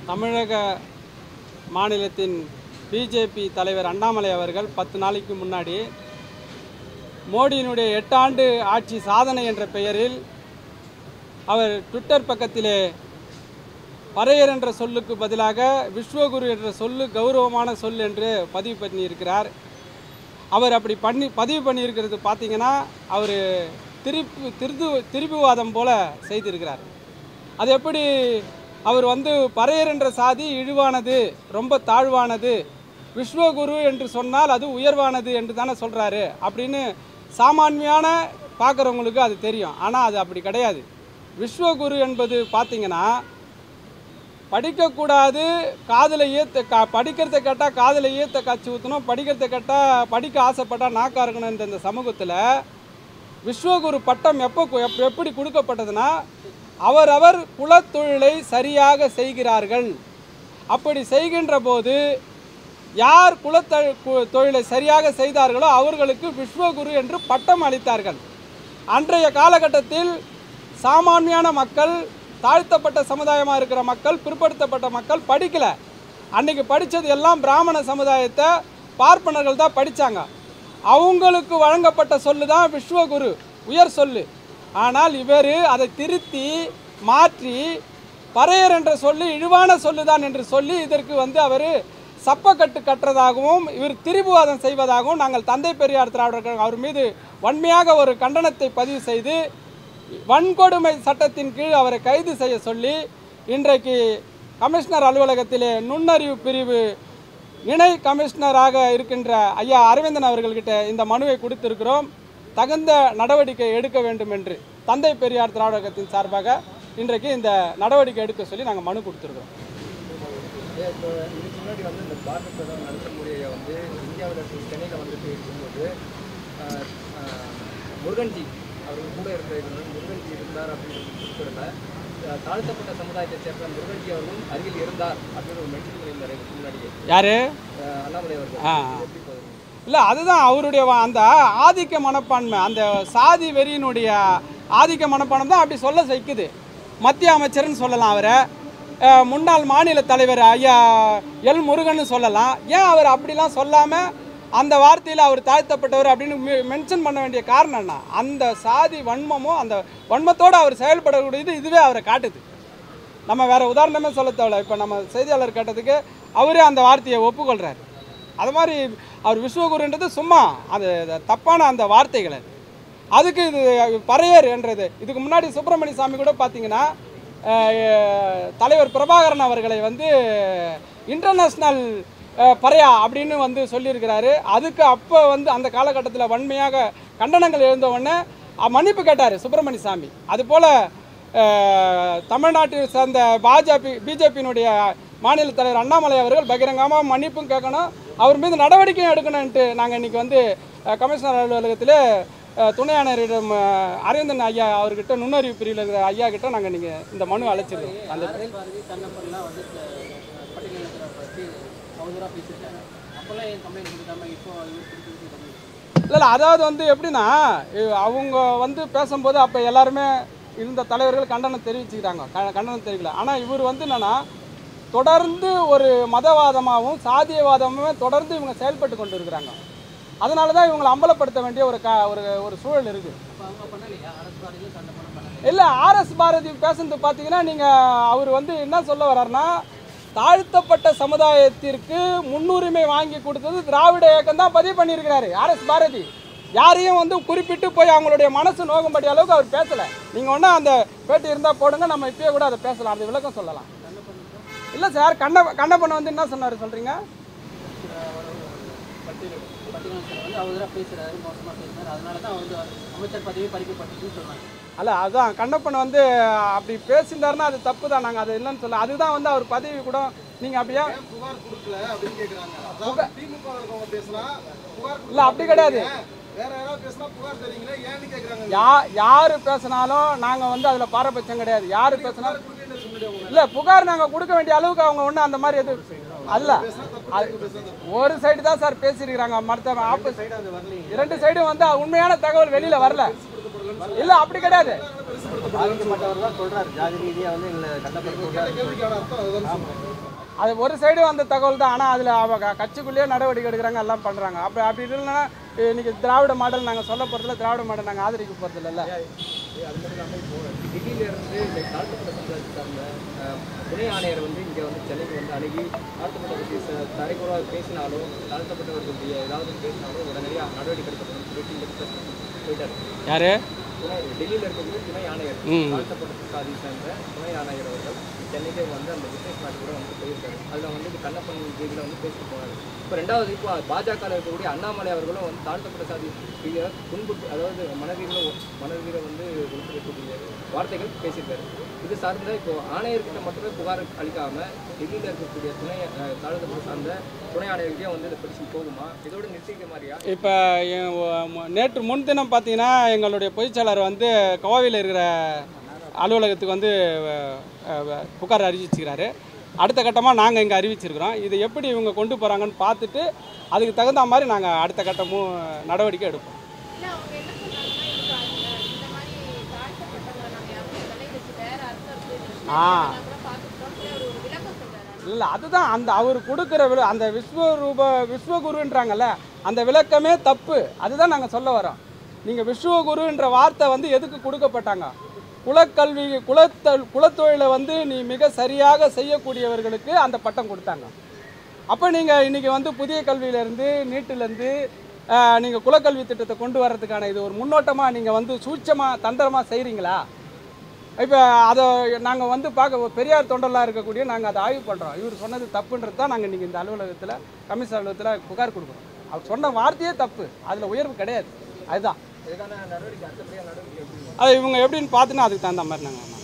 தமிழக மாநிலத்தின் பிஜேபி தலைவர் அண்ணாமலை அவர்கள் பத்து நாளைக்கு முன்னாடி மோடியினுடைய எட்டாண்டு ஆட்சி சாதனை என்ற பெயரில் அவர் ட்விட்டர் பக்கத்திலே பறையர் என்ற சொல்லுக்கு பதிலாக விஸ்வகுரு என்ற சொல்லு கௌரவமான சொல் என்று பதிவு பண்ணியிருக்கிறார் அவர் அப்படி பண்ணி பதிவு பண்ணியிருக்கிறது பார்த்தீங்கன்னா அவர் திருப்பி திருது திருப்பிவாதம் போல செய்திருக்கிறார் அது எப்படி அவர் வந்து பறையர் என்ற சாதி இழிவானது ரொம்ப தாழ்வானது விஸ்வகுரு என்று சொன்னால் அது உயர்வானது என்று தானே சொல்கிறாரு அப்படின்னு சாமான்மையான பார்க்குறவங்களுக்கு அது தெரியும் ஆனால் அது அப்படி கிடையாது விஸ்வகுரு என்பது பார்த்தீங்கன்னா படிக்கக்கூடாது காதில் ஏற்ற கா படிக்கிறத கேட்டால் காதில் ஏற்ற காய்ச்சி ஊற்றணும் படிக்கிறத கேட்டால் படிக்க ஆசைப்பட்டால் நாக்கா இருக்கணும் இந்த இந்த சமூகத்தில் விஸ்வகுரு பட்டம் எப்போ கு- எப்- எப்படி கொடுக்கப்பட்டதுன்னா அவரவர் குலத்தொழிலை சரியாக செய்கிறார்கள் அப்படி செய்கின்ற போது யார் குலத்த கு- தொழிலை சரியாக செய்தார்களோ அவர்களுக்கு விஸ்வகுரு என்று பட்டம் அளித்தார்கள் அன்றைய காலகட்டத்தில் சாமானியான மக்கள் தாழ்த்தப்பட்ட சமுதாயமாக இருக்கிற மக்கள் பிற்படுத்தப்பட்ட மக்கள் படிக்கல அன்னைக்கு படித்தது எல்லாம் பிராமண சமுதாயத்தை பார்ப்பனர்கள் தான் படித்தாங்க அவங்களுக்கு வழங்கப்பட்ட சொல்லு தான் விஸ்வகுரு உயர் சொல்லு ஆனால் இவர் அதை திருத்தி மாற்றி பறையர் என்ற சொல்லு இழிவான சொல்லுதான் என்று சொல்லி இதற்கு வந்து அவர் சப்பக்கட்டு கட்டுறதாகவும் இவர் திரிபுவாதம் செய்வதாகவும் நாங்கள் தந்தை பெரியார் திராவிடர் கழகம் அவர் மீது வன்மையாக ஒரு கண்டனத்தை பதிவு செய்து வன்கொடுமை சட்டத்தின் கீழ் அவரை கைது செய்ய சொல்லி இன்றைக்கு கமிஷனர் அலுவலகத்திலே நுண்ணறிவு பிரிவு இணை கமிஷனராக இருக்கின்ற ஐயா அரவிந்தன் அவர்கள்கிட்ட இந்த மனுவை கொடுத்திருக்கிறோம் தகுந்த நடவடிக்கை எடுக்க வேண்டும் என்று தந்தை பெரியார் திராவிட கழகத்தின் சார்பாக இன்றைக்கு இந்த நடவடிக்கை எடுக்க சொல்லி நாங்கள் மனு கொடுத்துருக்கோம் இப்போ இதுக்கு முன்னாடி வந்து இந்த பாரத பிரதமர் நரேந்திர மோடியை வந்து இந்தியாவில் சென்னையில் வந்துட்டு இருக்கும்போது ஆஹ், ஆஹ், முருகன்ஜி அவர் கூட இருக்கிற இவர் முருகன்ஜி இருந்தார் அப்படின்னு குறிப்பிடல ஆஹ், தாழ்த்தப்பட்ட சமுதாயத்தை சேர்ந்த முருகன்ஜி அவர்களும் அருகில் இருந்தார் அப்படின்னு ஒரு மென்ஷன் பண்ணியிருந்தார் இதுக்கு முன்னாடியே யாரு ஆஹ், அண்ணாமலை அவர்கள் ஆ எப்படி போகுது இல்லை அதுதான் அவருடைய வ- அந்த ஆதிக்க மனப்பான்மை அந்த சாதி வெறியினுடைய ஆதிக்க மனப்பான்மை தான் அப்படி சொல்ல வைக்குது மத்திய அமைச்சர்னு சொல்லலாம் அவரை அஹ், முன்னாள் மாநில தலைவர் ஐயா எல் முருகன் சொல்லலாம் ஏன் அவர் அப்படிலாம் சொல்லாமல் அந்த வார்த்தையில் அவர் தாழ்த்தப்பட்டவர் அப்படின்னு மென்ஷன் பண்ண வேண்டிய காரணம் என்ன அந்த சாதி வன்மமும் அந்த வன்மத்தோடு அவர் செயல்படக்கூடியது இதுவே அவரை காட்டுது நம்ம வேற உதாரணமே சொல்ல தேவையில்ல இப்போ நம்ம செய்தியாளர் கேட்டதுக்கு அவரே அந்த வார்த்தையை ஒப்புக்கொள்கிறார் அது மாதிரி அவர் விஸ்வகுருன்றது சும்மா அது அது தப்பான அந்த வார்த்தைகள் அது அதுக்கு இது பறையர் என்றது இதுக்கு முன்னாடி சுப்பிரமணிய சாமி கூட பார்த்தீங்கன்னா அஹ், தலைவர் பிரபாகரன் அவர்களை வந்து இன்டர்நேஷ்னல் பறையா அப்படின்னு வந்து சொல்லியிருக்கிறாரு அதுக்கு அப்போ வந்து அந்த காலகட்டத்தில் வன்மையாக கண்டனங்கள் எழுந்த உடனே அஹ், மன்னிப்பு கேட்டார் சுப்பிரமணிய சாமி அதுபோல் தமிழ்நாட்டில் சேர்ந்த பாஜபி பிஜேபியினுடைய மாநில தலைவர் அண்ணாமலை அவர்கள் பகிரங்கமாக மன்னிப்பும் கேட்கணும் அவர் மீது நடவடிக்கையும் எடுக்கணும்ன்ட்டு நாங்கள் இன்றைக்கி வந்து அஹ், கமிஷனர் அலுவலகத்தில் அஹ், துணை ஆணையரிடம் அஹ், அரவிந்தன் ஐயா அவர்கிட்ட நுண்ணறிவு பிரிவில் இருக்கிற ஐயா கிட்ட நாங்கள் நீங்கள் இந்த மனு அழைச்சிருக்கோம் அந்த அரவிந்த் பாரதி தன்னப்பெல்லாம் வந்து பட்டியலில் பற்றி அவதூறாக பேசியிருக்காங்க அப்போல்லாம் ஏன் கம்ப்ளைண்ட் கொடுக்காம இப்போ இவர் கொடுத்துருக்கு கம்ப்ளைண்ட் இல்லை இல்லை அதாவது வந்து எப்படின்னா இ- அவங்க வந்து பேசும்போது அப்போ எல்லாருமே இருந்த தலைவர்கள் கண்டனம் தெரிவிச்சுக்கிட்டாங்க க- கண்டனம் தெரிவிக்கல ஆனால் இவர் வந்து என்னன்னா தொடர்ந்து ஒரு மதவாதமாகவும் சாதியவாதமும் தொடர்ந்து இவங்க செயல்பட்டு கொண்டு இருக்கிறாங்க அதனால தான் இவங்களை அம்பலப்படுத்த வேண்டிய ஒரு க ஒரு ஒரு சூழல் இருக்குது அப்போ அவங்க பண்ணலையா அரசு பாரதியில் சண்டை பண்ண பண்ணல இல்லை ஆர்எஸ் பாரதி பேசுனது பார்த்தீங்கன்னா நீங்கள் அவர் வந்து என்ன சொல்ல வர்றாருன்னா தாழ்த்தப்பட்ட சமுதாயத்திற்கு முன்னுரிமை வாங்கி கொடுத்தது திராவிட இயக்கம் தான் பதிவு பண்ணியிருக்கிறாரு ஆர்எஸ் பாரதி யாரையும் வந்து குறிப்பிட்டு போய் அவங்களுடைய மனசு நோகும்படி அளவுக்கு அவர் பேசலை நீங்கள் ஒன்றா அந்த பேட்டி இருந்தால் போடுங்க நம்ம இப்பயே கூட அதை பேசலாம் அந்த விளக்கம் சொல்லலாம் இல்லை சார் கண்ண கண்ணப்பன் வந்து என்ன சொன்னார் சொல்கிறீங்க பட்டியலில் வந்து அவதூறாக பேசுகிறாரு மோசமாக பேசுகிறாரு அதனால தான் வந்து அமைச்சர் பதவி பறிக்கப்பட்டுச்சுன்னு சொன்னாங்க அல்ல அதுதான் கண்ணப்பன் வந்து அப்படி பேசியிருந்தாருன்னா அது தப்பு தான் நாங்கள் அது இல்லைன்னு சொல்ல அதுதான் வந்து அவர் பதவி கூட நீங்கள் அப்படியே புகார் கொடுக்கல அப்படின்னு கேக்குறாங்க அதாவது திமுக ல இருக்கவங்க பேசினா புகார் இல்லை அப்படி கிடையாது வேற யாராவது பேசினா புகார் தெரியுங்களே ஏன்னு கேக்குறாங்க யா யார் பேசினாலும் நாங்கள் வந்து அதில் பாரபட்சம் கிடையாது யார் பேசினாலும் கொடுக்கலன்னு சொன்னதே உங்க இல்லை புகார் நாங்கள் கொடுக்க வேண்டிய அளவுக்கு அவங்க ஒன்றும் அந்த மாதிரி எதுவும் அல்ல அது ஒரு சைடு தான் சார் பேசியிருக்கிறாங்க மற்ற ஆப்போசிட் சைடு அது வரலீங்க இரண்டு சைடும் வந்து உண்மையான தகவல் வெளியில் வரல இல்லை அப்படி கிடையாது பாதிக்கப்பட்டவர் தான் சொல்றாரு ஜாதி ரீதியாக வந்து எங்களை கண்டப்படுத்த கேள்விக்கான அர்த்தம் அதுதான் சொல்றேன் அது ஒரு சைடு வந்த தகவல் தான் ஆனால் அதில் அவங்க கட்சிக்குள்ளேயே நடவடிக்கை எடுக்கிறாங்க எல்லாம் பண்ணுறாங்க அப்போ அப்படி இல்லைன்னா இன்னைக்கு திராவிட மாடல் நாங்கள் சொல்ல போகிறதில்ல திராவிட மாடல் நாங்கள் ஆதரிக்க போகிறதில்ல ஏன் ஏன் அது மட்டும் இல்லாமல் இப்போ டெல்லியில இருந்து இந்த தாழ்த்தப்பட்ட சமுதாயத்தை சார்ந்த அஹ், துணை ஆணையர் வந்து இங்கே வந்து சென்னைக்கு வந்து அணுகி தாழ்த்தப்பட்ட பற்றி தரைக்குறவாக பேசினாலும் தாழ்த்தப்பட்டவர்களுடைய ஏதாவது பேசினாலும் உடனடியாக நடவடிக்கை எடுக்கப்படும் சொல்லிட்டு இங்க press போயிட்டாரு யார் துணை டெல்லியில் இருக்கக்கூடிய துணை ஆணையர் ம். தாழ்த்தப்பட்ட சாதி சேர்ந்த துணை ஆணையர் அவர்கள் சென்னைக்கே வந்து அந்த பிஸ்னஸ் பார்ட்டி கூட வந்து போயிருக்காரு அதில் வந்து இது கண்ணப்பன் இதில் வந்து பேசிட்டு போனார் இப்போ ரெண்டாவது இப்போ பாஜக இருக்கக்கூடிய அண்ணாமலை அவர்களும் வந்து தாழ்த்தப்பட்ட சாதி ரீதியாக துன்புறுத்து அதாவது மனதீரில் மனதீரை வந்து கொடுத்துருக்கக்கூடிய வார்த்தைகள் பேசியிருக்காரு இது சார்ந்த இப்போ ஆணையர்கிட்ட மட்டுமே புகார் அளிக்காம டெல்லியில் இருக்கக்கூடிய துணை அஹ், தாழ்த்தப்பட்ட சார்ந்த துணை ஆணையர்கிட்டயே வந்து இந்த பிரச்சனை போகுமா இதோட நிறுத்திக்க மாதிரியா இப்போ நேற்று முன்தினம் பார்த்தீங்கன்னா எங்களுடைய பொதுச்செயலாளர் வந்து கோவையில் இருக்கிற அலுவலகத்துக்கு வந்து அஹ், அஹ், புகார் அறிவிச்சுக்கிறாரு அடுத்த கட்டமாக நாங்கள் இங்கே அறிவிச்சிருக்கிறோம் இது எப்படி இவங்க கொண்டு போகிறாங்கன்னு பார்த்துட்டு அதுக்கு தகுந்த மாதிரி நாங்கள் அடுத்த கட்டமும் நடவடிக்கை எடுப்போம் இல்ல அவங்க என்ன சொன்னாங்கன்னா இது இந்த மாதிரி தாழ்த்தப்பட்டவங்களை நாங்க யாரும் தலை வச்சு வேற அர்த்தம் ஆ. கூட பார்த்துட்டோம் ஒரு ஒரு விளக்கம் சொல்றாரு இல்லை அதுதான் அந்த அவர் கொடுக்குற வில அந்த விஸ்வரூப விஸ்வகுருன்றாங்கல்ல அந்த விளக்கமே தப்பு அதுதான் நாங்கள் சொல்ல வரோம் நீங்கள் விஸ்வகுருன்ற வார்த்தை வந்து எதுக்கு கொடுக்கப்பட்டாங்க குலக்கல்வி குலத்தொ குலத்தொழிலை வந்து நீ மிக சரியாக செய்யக்கூடியவர்களுக்கு அந்த பட்டம் கொடுத்தாங்க அப்போ நீங்கள் இன்றைக்கி வந்து புதிய கல்வியிலேருந்து நீட்டிலேருந்து நீங்கள் குலக்கல்வி திட்டத்தை கொண்டு வர்றதுக்கான இது ஒரு முன்னோட்டமாக நீங்கள் வந்து சூட்சமாக தந்திரமாக செய்கிறீங்களா இப்போ அதை நாங்கள் வந்து பார்க்க பெரியார் தொண்டலாக இருக்கக்கூடிய நாங்கள் அதை ஆய்வு பண்ணுறோம் இவர் சொன்னது தப்புன்றது தான் நாங்கள் இன்றைக்கி இந்த அலுவலகத்தில் கமிஷன் அலுவலகத்தில் புகார் கொடுக்குறோம் அவர் சொன்ன வார்த்தையே தப்பு அதில் உயர்வு கிடையாது அதுதான் இதுக்கான நடவடிக்கை அடுத்தபடியாக நடவடிக்கை எப்படி அது இவங்க எப்படின்னு பார்த்துன்னா அதுக்கு தகுந்த மாதிரி நாங்கள்